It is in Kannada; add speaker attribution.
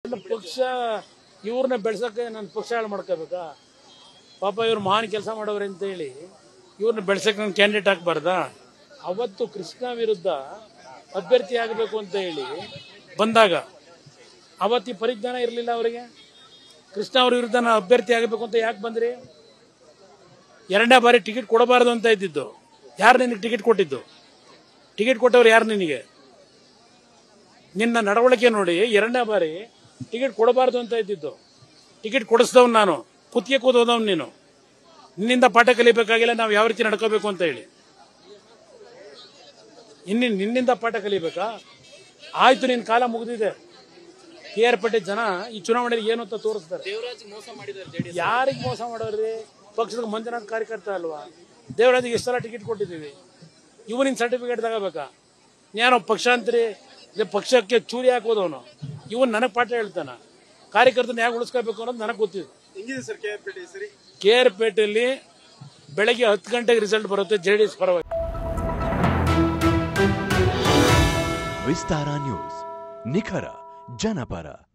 Speaker 1: ನನ್ನ ಪಕ್ಷ ಇವ್ರನ್ನ ಬೆಳ್ಸಕ್ಕೆ ನನ್ನ ಪಕ್ಷ ಹಾಳು ಮಾಡ್ಕೋಬೇಕಾ ಪಾಪ ಇವ್ರು ಮಹಾನ್ ಕೆಲಸ ಮಾಡೋರು ಅಂತ ಹೇಳಿ ಇವ್ರನ್ನ ಬೆಳ್ಸಕ್ಕೆ ನನ್ನ ಕ್ಯಾಂಡಿಡೇಟ್ ಹಾಕ್ಬಾರ್ದಾ ಅವತ್ತು ಕೃಷ್ಣ ವಿರುದ್ಧ ಅಭ್ಯರ್ಥಿ ಆಗಬೇಕು ಅಂತ ಹೇಳಿ ಬಂದಾಗ ಅವತ್ತು ಈ ಪರಿಜ್ಞಾನ ಇರಲಿಲ್ಲ ಅವರಿಗೆ ಕೃಷ್ಣ ಅವ್ರ ವಿರುದ್ಧ ನಾನು ಅಭ್ಯರ್ಥಿ ಆಗಬೇಕು ಅಂತ ಯಾಕೆ ಬಂದ್ರಿ ಎರಡನೇ ಬಾರಿ ಟಿಕೆಟ್ ಕೊಡಬಾರದು ಅಂತ ಇದ್ದಿದ್ದು ಯಾರು ನಿನಗೆ ಟಿಕೆಟ್ ಕೊಟ್ಟಿದ್ದು ಟಿಕೆಟ್ ಕೊಟ್ಟವ್ರು ಯಾರು ನಿನಗೆ ನಿನ್ನ ನಡವಳಿಕೆ ನೋಡಿ ಎರಡನೇ ಬಾರಿ ಟಿಕೆಟ್ ಕೊಡಬಾರ್ದು ಅಂತ ಇದ್ದಿದ್ದು ಟಿಕೆಟ್ ಕೊಡಿಸ್ದವ್ ನಾನು ಕುತ್ತಿಗೆ ಕೂದೋದವ್ ನೀನು ನಿನ್ನಿಂದ ಪಾಠ ಕಲಿಬೇಕಾಗಿಲ್ಲ ನಾವು ಯಾವ ರೀತಿ ನಡ್ಕೋಬೇಕು ಅಂತ ಹೇಳಿ ಇನ್ನು ನಿನ್ನಿಂದ ಪಾಠ ಕಲಿಬೇಕಾ ಆಯ್ತು ನಿನ್ನ ಕಾಲ ಮುಗಿದಿದೆ ಕೆ ಆರ್ ಪೇಟೆ ಜನ ಈ ಚುನಾವಣೆಯಲ್ಲಿ ಏನು ಅಂತ ತೋರಿಸ್ತಾರೆ
Speaker 2: ದೇವರಾಜ್ ಮೋಸ ಮಾಡಿದ್ದಾರೆ ಜೆಡಿಎಸ್
Speaker 1: ಯಾರಿಗೆ ಮೋಸ ಮಾಡೋರಿ ಪಕ್ಷದ ಮಂಜುನಾಥ್ ಕಾರ್ಯಕರ್ತ ಅಲ್ವಾ ದೇವರಾಜಿಗೆ ಎಷ್ಟು ಸಲ ಟಿಕೆಟ್ ಕೊಟ್ಟಿದ್ದೀವಿ ಇವನಿನ ಸರ್ಟಿಫಿಕೇಟ್ ತಗೋಬೇಕಾ ಏನೋ ಪಕ್ಷಾಂತರಿ ಇಲ್ಲ ಪಕ್ಷಕ್ಕೆ ಚೂರಿ ಹಾಕೋದವನು ಇವನ್ ನನಗೆ ಪಾಠ ಹೇಳ್ತಾನ ಕಾರ್ಯಕರ್ತನ ಯಾಕೆ ಉಳಿಸ್ಕೋಬೇಕು ಅನ್ನೋದು ನನಗೆ ಗೊತ್ತಿದೆ
Speaker 3: ಹೆಂಗಿದೆ ಸರ್ ಕೆ ಆರ್ ಪೇಟೆ ಸರಿ
Speaker 1: ಕೆ ಆರ್ ಪೇಟೆಯಲ್ಲಿ ಬೆಳಗ್ಗೆ ಹತ್ತು ಗಂಟೆಗೆ ರಿಸಲ್ಟ್ ಬರುತ್ತೆ ಜೆ ಡಿ ಎಸ್ ಪರವಾಗಿ
Speaker 4: ವಿಸ್ತಾರ ನ್ಯೂಸ್ ನಿಖರ ಜನಪರ